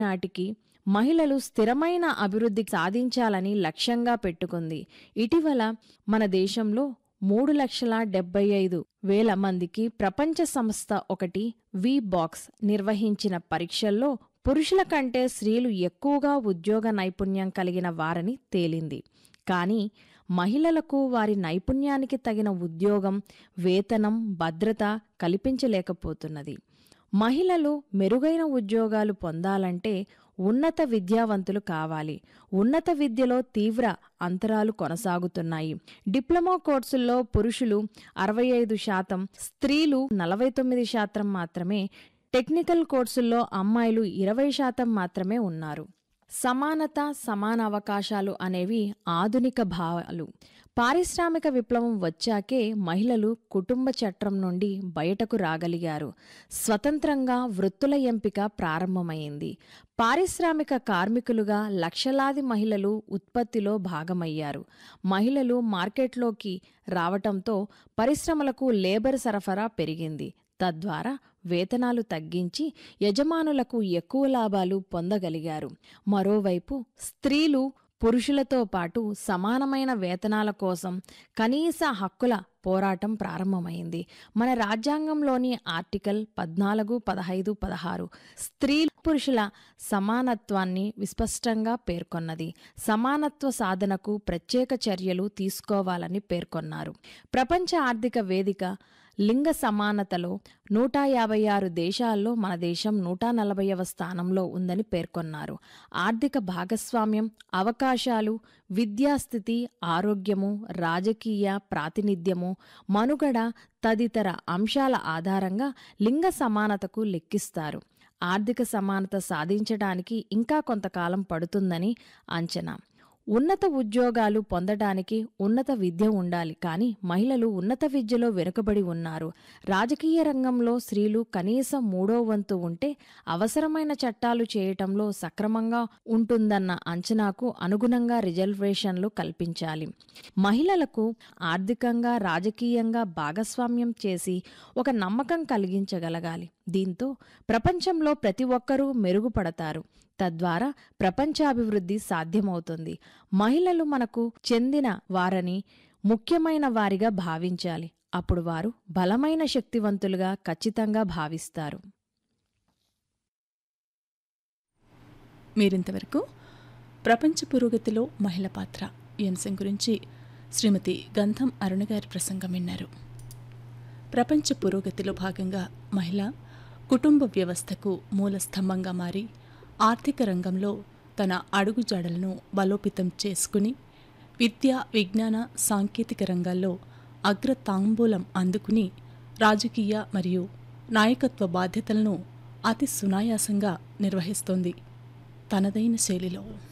నాటికి మహిళలు స్థిరమైన అభివృద్ధి సాధించాలని లక్ష్యంగా పెట్టుకుంది ఇటీవల మన దేశంలో మూడు లక్షల డెబ్బై ఐదు వేల మందికి ప్రపంచ సంస్థ ఒకటి వి బాక్స్ నిర్వహించిన పరీక్షల్లో పురుషుల కంటే స్త్రీలు ఎక్కువగా ఉద్యోగ నైపుణ్యం కలిగిన వారని తేలింది కానీ మహిళలకు వారి నైపుణ్యానికి తగిన ఉద్యోగం వేతనం భద్రత కల్పించలేకపోతున్నది మహిళలు మెరుగైన ఉద్యోగాలు పొందాలంటే ఉన్నత విద్యావంతులు కావాలి ఉన్నత విద్యలో తీవ్ర అంతరాలు కొనసాగుతున్నాయి డిప్లొమా కోర్సుల్లో పురుషులు అరవై ఐదు శాతం స్త్రీలు నలభై తొమ్మిది శాతం మాత్రమే టెక్నికల్ కోర్సుల్లో అమ్మాయిలు ఇరవై శాతం మాత్రమే ఉన్నారు సమానత సమాన అవకాశాలు అనేవి ఆధునిక భావాలు పారిశ్రామిక విప్లవం వచ్చాకే మహిళలు కుటుంబ చట్రం నుండి బయటకు రాగలిగారు స్వతంత్రంగా వృత్తుల ఎంపిక ప్రారంభమైంది పారిశ్రామిక కార్మికులుగా లక్షలాది మహిళలు ఉత్పత్తిలో భాగమయ్యారు మహిళలు మార్కెట్లోకి రావటంతో పరిశ్రమలకు లేబర్ సరఫరా పెరిగింది తద్వారా వేతనాలు తగ్గించి యజమానులకు ఎక్కువ లాభాలు పొందగలిగారు మరోవైపు స్త్రీలు పురుషులతో పాటు సమానమైన వేతనాల కోసం కనీస హక్కుల పోరాటం ప్రారంభమైంది మన రాజ్యాంగంలోని ఆర్టికల్ పద్నాలుగు పదహైదు పదహారు స్త్రీ పురుషుల సమానత్వాన్ని విస్పష్టంగా పేర్కొన్నది సమానత్వ సాధనకు ప్రత్యేక చర్యలు తీసుకోవాలని పేర్కొన్నారు ప్రపంచ ఆర్థిక వేదిక లింగ సమానతలో నూట యాభై ఆరు దేశాల్లో మన దేశం నూట నలభైవ స్థానంలో ఉందని పేర్కొన్నారు ఆర్థిక భాగస్వామ్యం అవకాశాలు విద్యాస్థితి ఆరోగ్యము రాజకీయ ప్రాతినిధ్యము మనుగడ తదితర అంశాల ఆధారంగా లింగ సమానతకు లెక్కిస్తారు ఆర్థిక సమానత సాధించడానికి ఇంకా కొంతకాలం పడుతుందని అంచనా ఉన్నత ఉద్యోగాలు పొందడానికి ఉన్నత విద్య ఉండాలి కానీ మహిళలు ఉన్నత విద్యలో వెనుకబడి ఉన్నారు రాజకీయ రంగంలో స్త్రీలు కనీసం మూడో వంతు ఉంటే అవసరమైన చట్టాలు చేయటంలో సక్రమంగా ఉంటుందన్న అంచనాకు అనుగుణంగా రిజర్వేషన్లు కల్పించాలి మహిళలకు ఆర్థికంగా రాజకీయంగా భాగస్వామ్యం చేసి ఒక నమ్మకం కలిగించగలగాలి దీంతో ప్రపంచంలో ప్రతి ఒక్కరూ మెరుగుపడతారు తద్వారా ప్రపంచాభివృద్ధి సాధ్యమవుతుంది మహిళలు మనకు చెందిన వారని ముఖ్యమైన వారిగా భావించాలి అప్పుడు వారు బలమైన శక్తివంతులుగా ఖచ్చితంగా భావిస్తారు మీరింతవరకు ప్రపంచ పురోగతిలో మహిళ పాత్ర ఈ అంశం గురించి శ్రీమతి గంధం అరుణ గారి ప్రసంగం విన్నారు ప్రపంచ పురోగతిలో భాగంగా మహిళ కుటుంబ వ్యవస్థకు మూల స్తంభంగా మారి ఆర్థిక రంగంలో తన అడుగుజాడలను బలోపేతం చేసుకుని విద్య విజ్ఞాన సాంకేతిక రంగాల్లో అగ్ర తాంబూలం అందుకుని రాజకీయ మరియు నాయకత్వ బాధ్యతలను అతి సునాయాసంగా నిర్వహిస్తోంది తనదైన శైలిలో